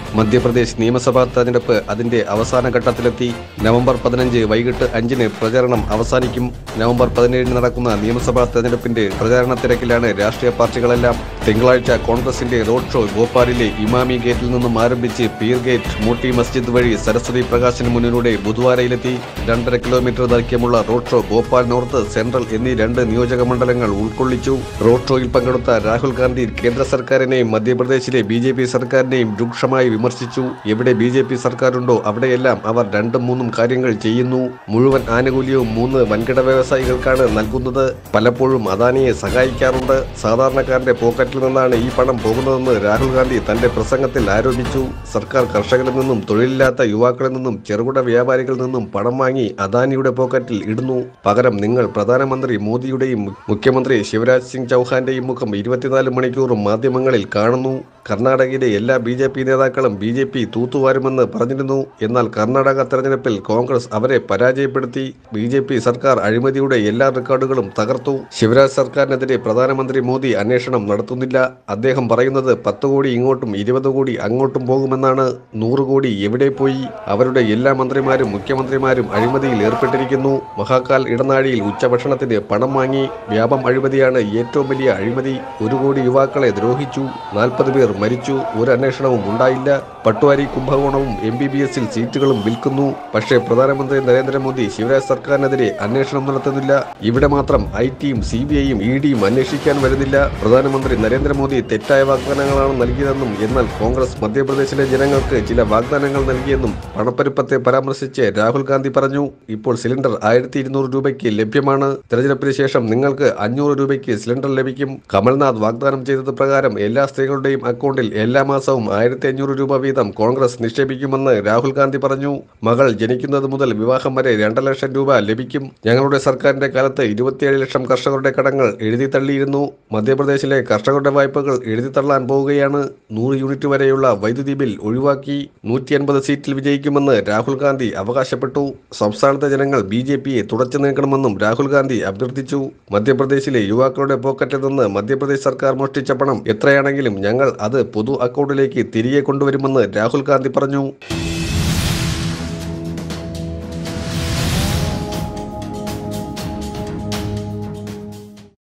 മധ്യപ്രദേശ് നിയമസഭാ തെരഞ്ഞെടുപ്പ് അതിന്റെ അവസാന ഘട്ടത്തിലെത്തി നവംബർ പതിനഞ്ച് വൈകിട്ട് അഞ്ചിന് പ്രചാരണം അവസാനിക്കും നവംബർ പതിനേഴിന് നടക്കുന്ന നിയമസഭാ തെരഞ്ഞെടുപ്പിന്റെ പ്രചാരണ തിരക്കിലാണ് രാഷ്ട്രീയ പാർട്ടികളെല്ലാം തിങ്കളാഴ്ച കോൺഗ്രസിന്റെ റോഡ് ഷോ ഭോപ്പാലിലെ ഇമാമി ഗേറ്റിൽ നിന്നും ആരംഭിച്ച് പീർ ഗേറ്റ് മോട്ടി മസ്ജിദ് വഴി സരസ്വതി പ്രകാശിന് മുന്നിലൂടെ ബുധവാരയിലെത്തി രണ്ടര കിലോമീറ്റർ ദൈർഘ്യമുള്ള road show Bhopal north central എന്നീ രണ്ട് നിയോജക മണ്ഡലങ്ങൾ ഉൾക്കൊള്ളിച്ചു റോഡ് ഷോയിൽ പങ്കെടുത്ത രാഹുൽ ഗാന്ധി കേന്ദ്ര സർക്കാരിനെയും മധ്യപ്രദേശിലെ ബി ജെ പി സർക്കാരിനെയും രൂക്ഷമായി വിമർശിച്ചു എവിടെ ബി ജെ പി സർക്കാരുണ്ടോ അവിടെയെല്ലാം അവർ രണ്ടും മൂന്നും കാര്യങ്ങൾ ചെയ്യുന്നു മുഴുവൻ ആനുകൂല്യവും മൂന്ന് വൻകിട വ്യവസായികൾക്കാണ് നൽകുന്നത് പലപ്പോഴും അദാനിയെ സഹായിക്കാറുണ്ട് സാധാരണക്കാരന്റെ പോക്കറ്റിൽ നിന്നാണ് ഈ പണം പോകുന്നതെന്ന് രാഹുൽ ഗാന്ധി തന്റെ പ്രസംഗത്തിൽ ആരോപിച്ചു സർക്കാർ കർഷകരിൽ നിന്നും തൊഴിലില്ലാത്ത യുവാക്കളിൽ നിന്നും ചെറുകിട വ്യാപാരികളിൽ നിന്നും പണം വാങ്ങി അദാനിയുടെ പോക്കറ്റിൽ ഇടുന്നു പകരം നിങ്ങൾ പ്രധാനമന്ത്രി മോദിയുടെയും മുഖ്യമന്ത്രി ശിവരാജ് സിംഗ് ചൗഹാന്റെയും മുഖം ഇരുപത്തിനാല് മണിക്കൂറും മാധ്യമങ്ങളിൽ കാണുന്നു കർണാടകയിലെ എല്ലാ ബി ജെ പി നേതാക്കളും ബി ജെ പി തൂത്തുവാരുമെന്ന് പറഞ്ഞിരുന്നു എന്നാൽ കർണാടക തെരഞ്ഞെടുപ്പിൽ കോൺഗ്രസ് അവരെ പരാജയപ്പെടുത്തി ബി ജെ പി സർക്കാർ അഴിമതിയുടെ എല്ലാ റെക്കോർഡുകളും തകർത്തു ശിവരാജ് സർക്കാരിനെതിരെ പ്രധാനമന്ത്രി മോദി അന്വേഷണം നടത്തുന്നില്ല അദ്ദേഹം പറയുന്നത് പത്ത് കോടി ഇങ്ങോട്ടും ഇരുപത് കോടി അങ്ങോട്ടും പോകുമെന്നാണ് നൂറ് കോടി എവിടെ പോയി അവരുടെ എല്ലാ മന്ത്രിമാരും മുഖ്യമന്ത്രിമാരും അഴിമതിയിൽ ഏർപ്പെട്ടിരിക്കുന്നു മഹാകാൽ ഇടനാഴിയിൽ ഉച്ചഭക്ഷണത്തിന് പണം വാങ്ങി വ്യാപം അഴിമതിയാണ് ഏറ്റവും വലിയ അഴിമതി ഒരു കോടി യുവാക്കളെ ദ്രോഹിച്ചു നാൽപ്പത് പേർ മരിച്ചു ഒരു അന്വേഷണവും ഉണ്ടായില്ല പട്ടുവാരി കുംഭകോണവും എം ബി ബി എസിൽ സീറ്റുകളും വിൽക്കുന്നു പക്ഷേ പ്രധാനമന്ത്രി നരേന്ദ്രമോദി ശിവരാജ് സർക്കാരിനെതിരെ അന്വേഷണം നടത്തുന്നില്ല ഇവിടെ മാത്രം ഐ ടിയും സി ബി ഐയും ഇ ഡിയും അന്വേഷിക്കാൻ വരുന്നില്ല പ്രധാനമന്ത്രി നരേന്ദ്രമോദി തെറ്റായ വാഗ്ദാനങ്ങളാണ് നൽകിയതെന്നും എന്നാൽ കോൺഗ്രസ് മധ്യപ്രദേശിലെ ജനങ്ങൾക്ക് ചില വാഗ്ദാനങ്ങൾ നൽകിയെന്നും പണപ്പെരുപ്പത്തെ പരാമർശിച്ച് രാഹുൽ ഗാന്ധി പറഞ്ഞു ഇപ്പോൾ സിലിണ്ടർ ആയിരത്തി ഇരുന്നൂറ് രൂപയ്ക്ക് ലഭ്യമാണ് തെരഞ്ഞെടുപ്പിന് ശേഷം നിങ്ങൾക്ക് അഞ്ഞൂറ് രൂപയ്ക്ക് സിലിണ്ടർ ലഭിക്കും കമൽനാഥ് വാഗ്ദാനം ചെയ്തത് പ്രകാരം എല്ലാ സ്ത്രീകളുടെയും അക്കൗണ്ടിൽ എല്ലാ മാസവും ആയിരത്തി അഞ്ഞൂറ് രൂപ വീതം കോൺഗ്രസ് നിക്ഷേപിക്കുമെന്ന് രാഹുൽ ഗാന്ധി പറഞ്ഞു മകൾ ജനിക്കുന്നത് മുതൽ വിവാഹം വരെ രണ്ട് ലക്ഷം രൂപ ലഭിക്കും ഞങ്ങളുടെ സർക്കാരിന്റെ കാലത്ത് ഇരുപത്തിയേഴ് ലക്ഷം കർഷകരുടെ കടങ്ങൾ എഴുതി തള്ളിയിരുന്നു മധ്യപ്രദേശിലെ കർഷകരുടെ വായ്പകൾ എഴുതി തള്ളാൻ പോവുകയാണ് നൂറ് യൂണിറ്റ് വരെയുള്ള വൈദ്യുതി ബിൽ ഒഴിവാക്കി നൂറ്റി അൻപത് സീറ്റിൽ വിജയിക്കുമെന്ന് രാഹുൽ ഗാന്ധി അവകാശപ്പെട്ടു സംസ്ഥാനത്തെ ജനങ്ങൾ ബി ജെ പിയെ തുടച്ചു നീക്കണമെന്നും രാഹുൽ ഗാന്ധി അഭ്യർത്ഥിച്ചു മധ്യപ്രദേശിലെ യുവാക്കളുടെ പോക്കറ്റിൽ നിന്ന് മധ്യപ്രദേശ് സർക്കാർ മോഷ്ടിച്ച പണം എത്രയാണെങ്കിലും ഞങ്ങൾ അത് പൊതു അക്കൗണ്ടിലേക്ക് തിരികെ കൊണ്ടുവരുമെന്ന് രാഹുൽ ഗാന്ധി പറഞ്ഞു